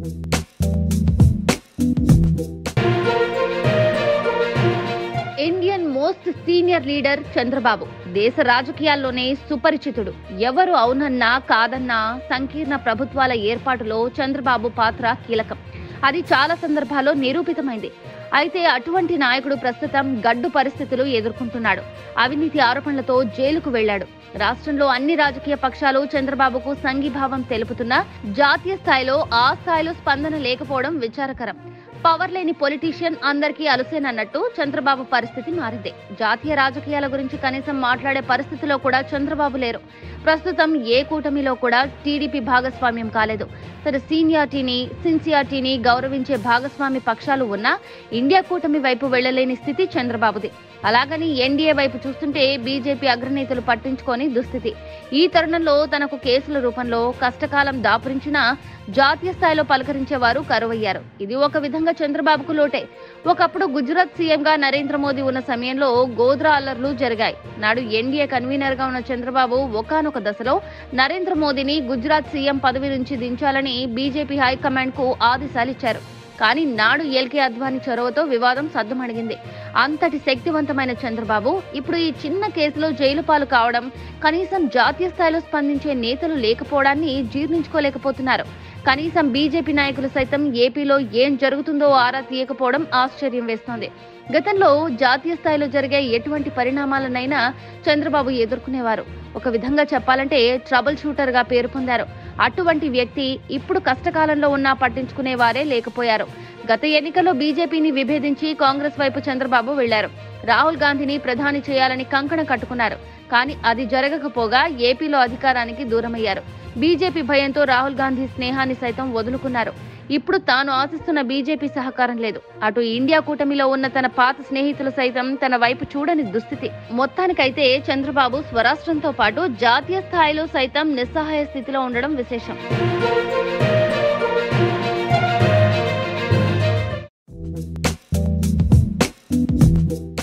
Indian most senior leader Chandrababu దేశ రాజకీయాల్లోనే సుపరిచితుడు ఎవరు అవునన్నా కాదన్నా సంకీర్ణ ప్రభుత్వాల ఏర్పాటులో చంద్రబాబు పాత్ర కీలకం అది చాలా సందర్భాల్లో నిరూపితమైంది అయితే అటువంటి నాయకుడు ప్రస్తుతం గడ్డు పరిస్థితులు ఎదుర్కొంటున్నాడు అవినీతి ఆరోపణలతో జైలుకు వెళ్లాడు రాష్ట్రంలో అన్ని రాజకీయ పక్షాలు చంద్రబాబుకు సంఘీభావం తెలుపుతున్నా జాతీయ స్థాయిలో ఆ స్థాయిలో స్పందన లేకపోవడం విచారకరం పవర్ లేని పొలిటీషియన్ అందరికీ అలుసేనన్నట్టు చంద్రబాబు పరిస్థితి మారింది జాతీయ రాజకీయాల గురించి కనీసం మాట్లాడే పరిస్థితిలో కూడా చంద్రబాబు లేరు ప్రస్తుతం ఏ కూటమిలో కూడా టీడీపీ భాగస్వామ్యం కాలేదు తన సీనియారిటీని సిన్సియారిటీని గౌరవించే భాగస్వామి పక్షాలు ఉన్నా ఇండియా కూటమి వైపు వెళ్లలేని స్థితి చంద్రబాబుది అలాగని ఎన్డీఏ వైపు చూస్తుంటే బీజేపీ అగ్రనేతలు పట్టించుకొని దుస్థితి ఈ తరుణంలో తనకు కేసుల రూపంలో కష్టకాలం దాపురించినా జాతీయ స్థాయిలో పలకరించేవారు కరువయ్యారు ఇది ఒక విధంగా చంద్రబాబుకు లోటే ఒకప్పుడు గుజరాత్ సీఎంగా నరేంద్ర మోదీ ఉన్న సమయంలో గోద్రా అల్లర్లు జరిగాయి నాడు ఎన్డీఏ కన్వీనర్ గా ఉన్న చంద్రబాబు ఒకానొక దశలో నరేంద్ర మోదీని గుజరాత్ సీఎం పదవి నుంచి దించాలని బీజేపీ హైకమాండ్ కు ఆదేశాలిచ్చారు కానీ నాడు ఎల్కే అద్వానీ చొరవతో వివాదం సద్దుమణిగింది అంతటి శక్తివంతమైన చంద్రబాబు ఇప్పుడు ఈ చిన్న కేసులో జైలు పాలు కావడం కనీసం జాతీయ స్థాయిలో స్పందించే నేతలు లేకపోవడాన్ని జీర్ణించుకోలేకపోతున్నారు కనీసం బీజేపీ నాయకులు సైతం ఏపీలో ఏం జరుగుతుందో ఆరా తీయకపోవడం ఆశ్చర్యం వేస్తోంది గతంలో జాతీయ స్థాయిలో జరిగే ఎటువంటి పరిణామాలనైనా చంద్రబాబు ఎదుర్కొనేవారు ఒక విధంగా చెప్పాలంటే ట్రబుల్ షూటర్ గా పేరు పొందారు అటువంటి వ్యక్తి ఇప్పుడు కష్టకాలంలో ఉన్నా పట్టించుకునేవారే లేకపోయారు గత ఎన్నికల్లో బీజేపీని విభేదించి కాంగ్రెస్ వైపు చంద్రబాబు వెళ్లారు రాహుల్ గాంధీని ప్రధాని చేయాలని కంకణం కట్టుకున్నారు కానీ అది జరగకపోగా ఏపీలో అధికారానికి దూరమయ్యారు బీజేపీ భయంతో రాహుల్ గాంధీ స్నేహాన్ని సైతం వదులుకున్నారు ఇప్పుడు తాను ఆశిస్తున్న బీజేపీ సహకారం లేదు అటు ఇండియా కూటమిలో ఉన్న తన పాత స్నేహితులు సైతం తన వైపు చూడని దుస్థితి మొత్తానికైతే చంద్రబాబు స్వరాష్ట్రంతో పాటు జాతీయ స్థాయిలో సైతం నిస్సహాయ స్థితిలో ఉండడం విశేషం